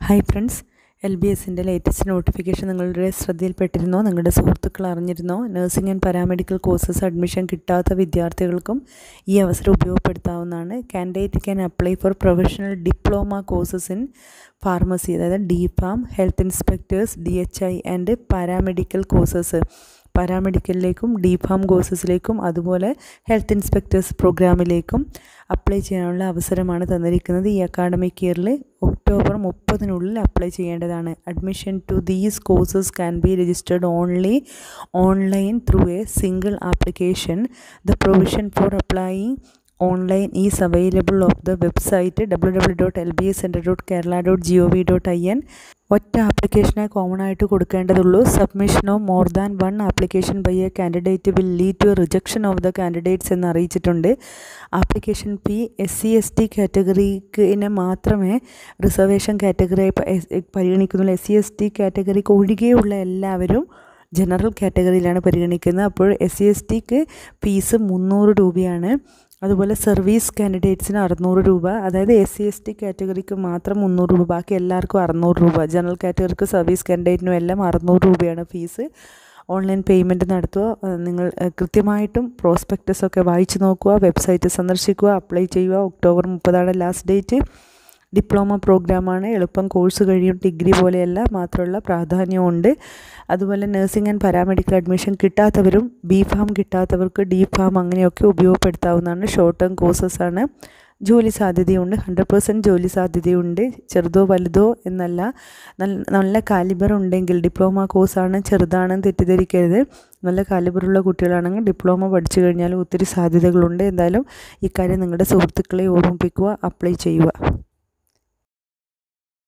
hi friends L B എസിൻ്റെ latest notification നിങ്ങളുടെ ശ്രദ്ധയിൽപ്പെട്ടിരുന്നോ നിങ്ങളുടെ സുഹൃത്തുക്കൾ അറിഞ്ഞിരുന്നോ nursing and paramedical courses admission കിട്ടാത്ത വിദ്യാർത്ഥികൾക്കും ഈ അവസരം ഉപയോഗപ്പെടുത്താവുന്നതാണ് candidate can apply for professional diploma courses in pharmacy അതായത് D pharm health inspectors D H I and paramedical courses പാരാമെഡിക്കലിലേക്കും ഡി ഫാം കോഴ്സസിലേക്കും അതുപോലെ ഹെൽത്ത് ഇൻസ്പെക്ടേഴ്സ് പ്രോഗ്രാമിലേക്കും അപ്ലൈ ചെയ്യാനുള്ള അവസരമാണ് തന്നിരിക്കുന്നത് ഈ അക്കാഡമിക് ഇയറിൽ ഒക്ടോബർ മുപ്പതിനുള്ളിൽ അപ്ലൈ ചെയ്യേണ്ടതാണ് admission to these courses can be registered only online through a single application the provision for applying online is available of the website W W dot L B S centre dot Kerala dot G O V dot I N ഒറ്റ ആപ്ലിക്കേഷനെ common ആയിട്ട് കൊടുക്കേണ്ടതുള്ളൂ submission of more than one application by a candidate will lead to rejection of the candidates എന്ന് അറിയിച്ചിട്ടുണ്ട് application fee S C S T കാറ്റഗറിക്കിനെ മാത്രമേ reservation category പരിഗണിക്കുന്നുള്ളൂ S C S T കാറ്റഗറിക്ക് ഒഴികെയുള്ള എല്ലാവരും ജനറൽ കാറ്റഗറിയിലാണ് പരിഗണിക്കുന്നത് അപ്പോൾ എസ് സി എസ് ടിക്ക് ഫീസ് മുന്നൂറ് രൂപയാണ് അതുപോലെ സർവീസ് കാൻഡിഡേറ്റ്സിന് അറുന്നൂറ് രൂപ അതായത് എസ് സി എസ് ടി കാറ്റഗറിക്ക് മാത്രം മുന്നൂറ് രൂപ ബാക്കി എല്ലാവർക്കും അറുന്നൂറ് രൂപ ജനറൽ കാറ്റഗറിക്ക് സർവീസ് കാൻഡിഡേറ്റിനും എല്ലാം അറുന്നൂറ് രൂപയാണ് ഫീസ് ഓൺലൈൻ പേയ്മെൻറ്റ് നടത്തുക നിങ്ങൾ കൃത്യമായിട്ടും പ്രോസ്പെക്റ്റസ് ഒക്കെ വായിച്ചു നോക്കുക വെബ്സൈറ്റ് സന്ദർശിക്കുക അപ്ലൈ ചെയ്യുക ഒക്ടോബർ മുപ്പതാണ് ലാസ്റ്റ് ഡേറ്റ് ഡിപ്ലോമ പ്രോഗ്രാമാണ് എളുപ്പം കോഴ്സ് കഴിയും ഡിഗ്രി പോലെയല്ല മാത്രമുള്ള പ്രാധാന്യമുണ്ട് അതുപോലെ നഴ്സിംഗ് ആൻഡ് പാരാമെഡിക്കൽ അഡ്മിഷൻ കിട്ടാത്തവരും ബി ഫാം കിട്ടാത്തവർക്ക് ഡി ഫാം അങ്ങനെയൊക്കെ ഉപയോഗപ്പെടുത്താവുന്നതാണ് ഷോർട്ട് ടേം കോഴ്സസ് ആണ് ജോലി സാധ്യതയുണ്ട് ഹൺഡ്രഡ് പെർസെൻറ്റ് ജോലി സാധ്യതയുണ്ട് ചെറുതോ വലുതോ എന്നല്ല നല്ല നല്ല കാലിബർ ഉണ്ടെങ്കിൽ ഡിപ്ലോമ കോഴ്സാണ് ചെറുതാണെന്ന് തെറ്റിദ്ധരിക്കരുത് നല്ല കാലിബറുള്ള കുട്ടികളാണെങ്കിൽ ഡിപ്ലോമ പഠിച്ചു കഴിഞ്ഞാൽ ഒത്തിരി സാധ്യതകളുണ്ട് എന്തായാലും ഇക്കാര്യം നിങ്ങളുടെ സുഹൃത്തുക്കളെ ഓർമ്മിപ്പിക്കുക അപ്ലൈ ചെയ്യുക